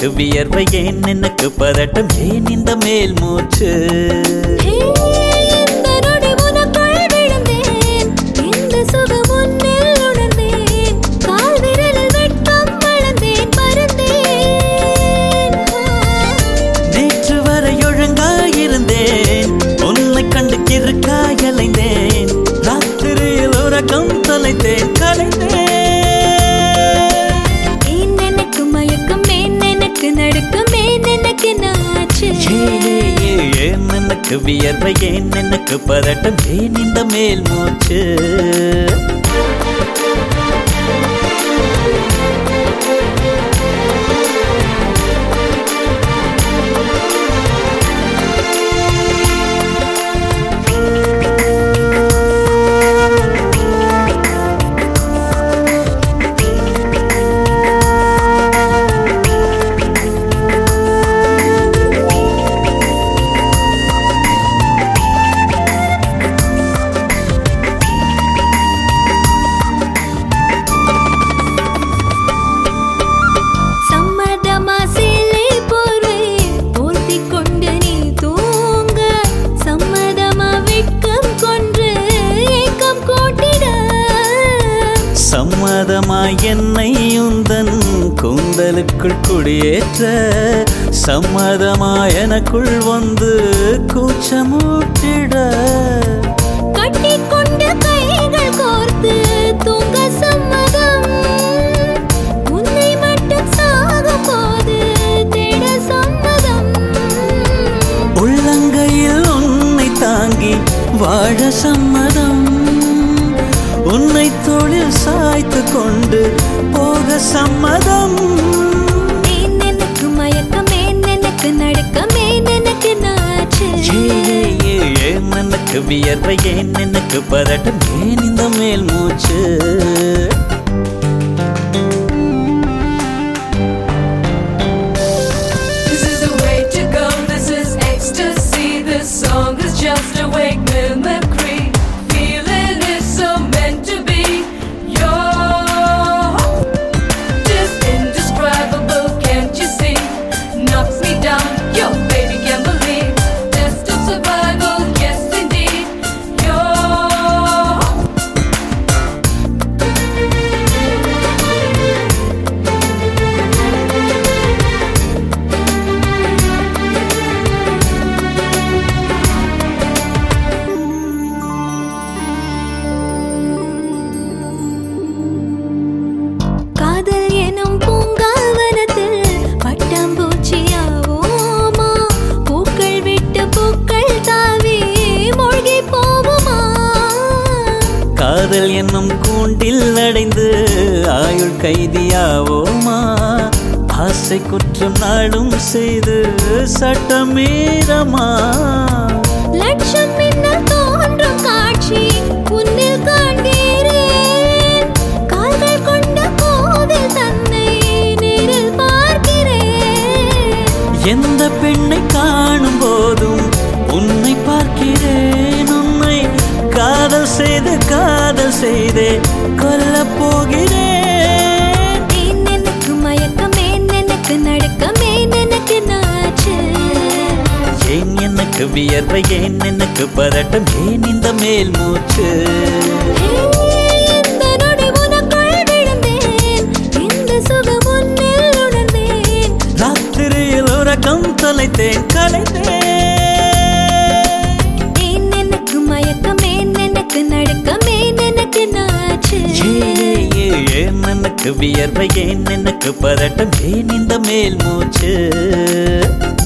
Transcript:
எனக்கு வியர்வை ஏன் எனக்கு பதட்டம் ஏன் இந்த மேல் மூச்சு ஹே, இந்த நொடி உனக்குள் விழுந்தேன். இந்த சுகம் உன்னில் உணர்ந்தேன். கால் விரலில் வெட்கம் வளர்ந்தேன், பறந்தேன். நேற்று வரை ஒழுங்காயிருந்தேன் உன்னை கண்டு கிறுக்காய் அலைந்தேன் ராத்திரியில் உறக்கம் தொலைத்தேன் கலைந்தேன் ஏன் எனக்கு மயக்கம், ஏன் எனக்கு நடுக்கம், ஏன் எனக்கு நாச்சு? ஏ, ஏ, ஏ, ஏன் எனக்கு வியர்வை ஏன் எனக்கு பதட்டம் ஏன் இந்த மேல் மூச்சு சம்மதமா சேலை போர்வை போர்த்திக் கொண்டு நீ தூங்க சம்மதமா வெட்கம் கொன்று ஏக்கம் கூட்டிட சம்மதமாய் என்னை உந்தன் கூந்தலுக்குள் குடியேற்ற சம்மதமாய் எனக்குள் வந்து கூச்சமூட்டிட கட்டிக்கொண்டு கைகள் கோர்த்து தூங்க சம்மதம் உன்னை மட்டும் சாகும் போது தேட சம்மதம் உள்ளங்கையில் உன்னை தாங்கி வாழ சம்மதம் உன்னை தோளில் சாய்த்து கொண்டு போக சம்மதம் ஏன் எனக்கு மயக்கம் ஏன் எனக்கு நடுக்கம் ஏன் எனக்கு நாச்சு ஏ, ஏ, ஏ, ஏன் எனக்கு வியர்வை ஏன் எனக்கு பதட்டம் ஏன் இந்த மேல் மூச்சு This is the way to go, this is ecstasy. This song is just a wake mimicry. Feeling is so meant to be. You're just indescribable, can't you see? Knocks me down, your baby can't believe. Test of survival, yes indeed. You're காதல் எனும் பூங்காவனத்தில் பட்டாம்பூச்சியாவோமா பூக்கள் விட்டு பூக்கள் தாவி மூழ்கி போவோமா காதல் என்னும் கூண்டில் அடைந்து ஆயுள் கைதியாவோமா ஆசை குற்றம் நாடும் செய்து சட்டமீறமா லட்சம் மின்னல் தோன்றும் காட்சி உன்னில் காண்கிறேன் கால்கள் கொண்ட கோவில் தன்னை நேரில் பார்க்கிறேன் எந்த பெண்ணை காணும் போதும் உன்னை பார்க்கிறேன் உன்னை காதல் செய்து காதல் செய்தே கொல்லப் போகிறேன் ஏன் எனக்கு மயக்கம் ஏன் எனக்கு நடுக்கம் ஏன் எனக்கு நாச்சு ஏன் எனக்கு வியர்வை ஏன் எனக்கு பதட்டம் ஏன் இந்த மேல் மூச்சு ஹே, இந்த நொடி உனக்குள் விழுந்தேன். இந்த சுகம் உன்னில் உணர்ந்தேன். ராத்திரியில் உறக்கம் தொலைத்தேன் கலைந்தேன் ஏன் எனக்கு மயக்கம் ஏன் எனக்கு நடுக்கம் ஏன் எனக்கு நாச்சு ஏ, ஏ, ஏ, ஏன் எனக்கு வியர்வை ஏன் எனக்கு பதட்டம் ஏன் இந்த மேல் மூச்சு